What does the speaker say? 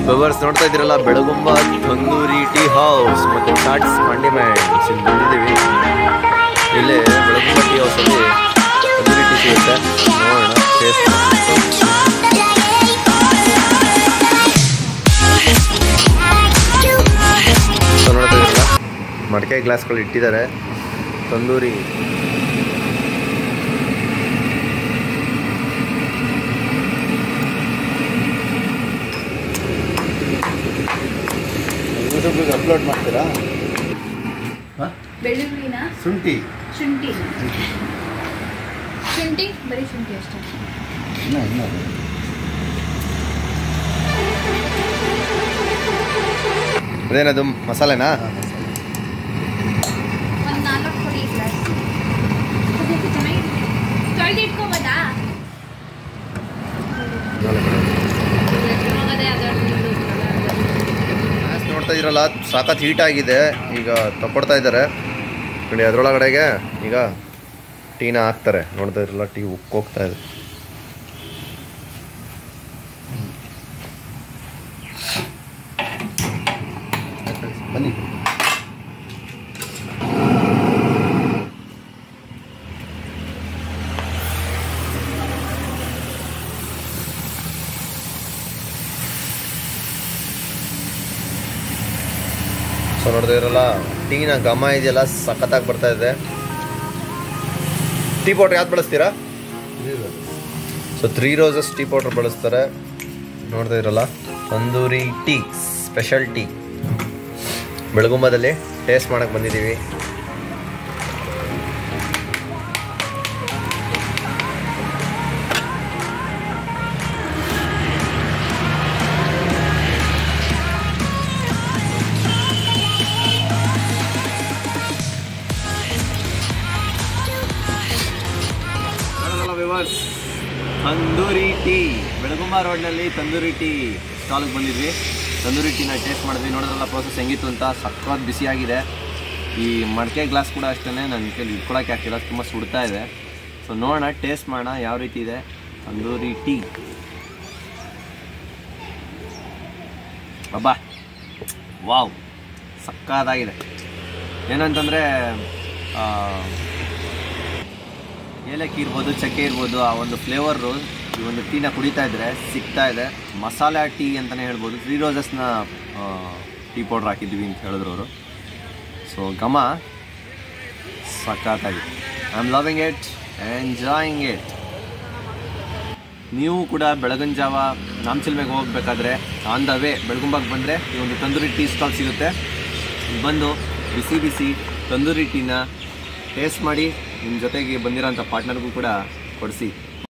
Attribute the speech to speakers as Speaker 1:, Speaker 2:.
Speaker 1: viewers ನೋಡ್ತಾ ಇದ್ದೀರಲ್ಲ Belagumba tandoori tea house ಮತ್ತು ಚಾಟ್ಸ್ ಕಾಂಡಿಮೆಂಟ್ಸ್ ಇಲ್ಲಿ ಬಂದಿದ್ದೀವಿ ಇಲ್ಲೇ ಬೆಳಗುಂಬ ಟೀ ಹೌಸಲ್ಲಿ ತಂದೂರಿ ಟೀ ಸಿಗುತ್ತೆ ನೋಡೋಣ ಟೇಸ್ಟ್ ಸೊ ನೋಡ್ತಾ ಇದ್ದೀರಲ್ಲ ಮಡಿಕೆ ಗ್ಲಾಸ್ಗಳು ಇಟ್ಟಿದ್ದಾರೆ ತಂದೂರಿ ಯೂಟ್ಯೂಬ್ಗೆ ಅಪ್ಲೋಡ್ ಮಾಡ್ತೀರಾ
Speaker 2: ಬೆಳ್ಳುಳ್ಳಿನ
Speaker 1: ಶುಂಠಿ
Speaker 2: ಶುಂಠಿ ಶುಂಠಿ ಬರೀ ಶುಂಠಿ ಅಷ್ಟೇ
Speaker 1: ಇನ್ನೂ ಇನ್ನೂ ಅದೇನದು ಮಸಾಲೆನಾ
Speaker 2: ಒಂದು ನಾಲ್ಕು ಕೊಡಿ ಗ್ಲಾಸ್ ಚೆನ್ನಾಗಿದೆ ತೊಳೆದು ಇಟ್ಕೊಬೋದಾ ಹೋಗೋದೇ ಅದರದ್ದು
Speaker 1: ಗ್ಯಾಸ್ ನೋಡ್ತಾ ಇದ್ರಲ್ಲ ಸಾಕತ್ ಹೀಟ್ ಆಗಿದೆ ಈಗ ತಗೊಡ್ತಾ ಇದ್ದಾರೆ ನೋಡಿ ಅದರೊಳಗಡೆಗೆ ಈಗ ಟೀನ ಹಾಕ್ತಾರೆ ನೋಡ್ತಾ ಇದ್ರಲ್ಲ ಟೀ ಉಕ್ಕೋಗ್ತಾ ಇದೆ
Speaker 3: ಬನ್ನಿ
Speaker 1: ಸೊ ನೋಡ್ತಾ ಇದ್ರಲ್ಲ ಟೀನ ಘಮ ಇದೆಯಲ್ಲ ಸಖತ್ತಾಗಿ ಬರ್ತಾ ಇದೆ ಟೀ ಪೌಡ್ರ್ ಯಾವ್ದು ಬಳಸ್ತೀರಾ so Three Roses tea powder ಬಳಸ್ತಾರೆ ನೋಡ್ತಾ ಇದ್ರಲ್ಲ ತಂದೂರಿ ಟೀ ಸ್ಪೆಷಲ್ ಟೀ ಬೆಳಗುಂಬದಲ್ಲಿ ಟೇಸ್ಟ್ ಮಾಡಕ್ಕೆ ಬಂದಿದ್ದೀವಿ ವಿವರ್ಸ್ ತಂದೂರಿ ಟೀ ಬೆಳಗುಂಬ ರೋಡ್ನಲ್ಲಿ ತಂದೂರಿ ಟೀ ಸ್ಟಾಲ್ಗೆ ಬಂದಿದ್ವಿ ತಂದೂರಿ ಟೀನ ಟೇಸ್ಟ್ ಮಾಡಿದ್ವಿ ನೋಡಿದ್ರಲ್ಲ ಪ್ರೋಸೆಸ್ ಹೆಂಗಿತ್ತು ಅಂತ ಸಖತ್ ಬಿಸಿಯಾಗಿದೆ ಈ ಮಡಿಕೆ ಗ್ಲಾಸ್ ಕೂಡ ಅಷ್ಟೇ ನನ್ನ ಕೈಲಿ ಇಟ್ಕೊಳಕ್ಕೆ ಆಗ್ತಿಲ್ಲ ತುಂಬ ಸುಡ್ತಾ ಇದೆ ಸೊ ನೋಡೋಣ ಟೇಸ್ಟ್ ಮಾಡೋಣ ಯಾವ ರೀತಿ ಇದೆ ತಂದೂರಿ ಟೀ ಅಬ್ಬಾ ವಾವ್ ಸಕ್ಕತ್ತಾಗಿದೆ ಏನಂತಂದರೆ ಏಲಕ್ಕಿ ಇರ್ಬೋದು ಚಕ್ಕೆ ಇರ್ಬೋದು ಆ ಒಂದು ಫ್ಲೇವರು ಈ ಒಂದು ಟೀನ ಕುಡಿತಾ ಇದ್ರೆ ಸಿಗ್ತಾ ಇದೆ ಮಸಾಲೆ ಟೀ ಅಂತಲೇ ಹೇಳ್ಬೋದು ತ್ರೀ ರೋಸಸ್ನ ಟೀ ಪೌಡ್ರ್ ಹಾಕಿದ್ವಿ ಅಂತ ಹೇಳಿದ್ರು ಅವರು ಸೊ ಘಮ ಸಖತ್ತಾಗಿದೆ I am loving it enjoying it ನೀವು ಕೂಡ ಬೆಳಗಿನ ಜಾವ ನಾಮಚಿಲ್ಮೆಗೆ ಹೋಗ್ಬೇಕಾದ್ರೆ ಆನ್ ದ ವೇ ಬೆಳಗುಂಬಕ್ಕೆ ಬಂದರೆ ಈ ಒಂದು ತಂದೂರಿ ಟೀ ಸ್ಟಾಲ್ ಸಿಗುತ್ತೆ ಇಲ್ಲಿ ಬಂದು ಬಿಸಿ ಬಿಸಿ ತಂದೂರಿ ಟೀನ ಟೇಸ್ಟ್ ಮಾಡಿ ನಿಮ್ಮ ಜೊತೆಗೆ ಬಂದಿರೋಂಥ ಪಾರ್ಟ್ನರ್ಗೂ ಕೂಡ ಕೊಡಿಸಿ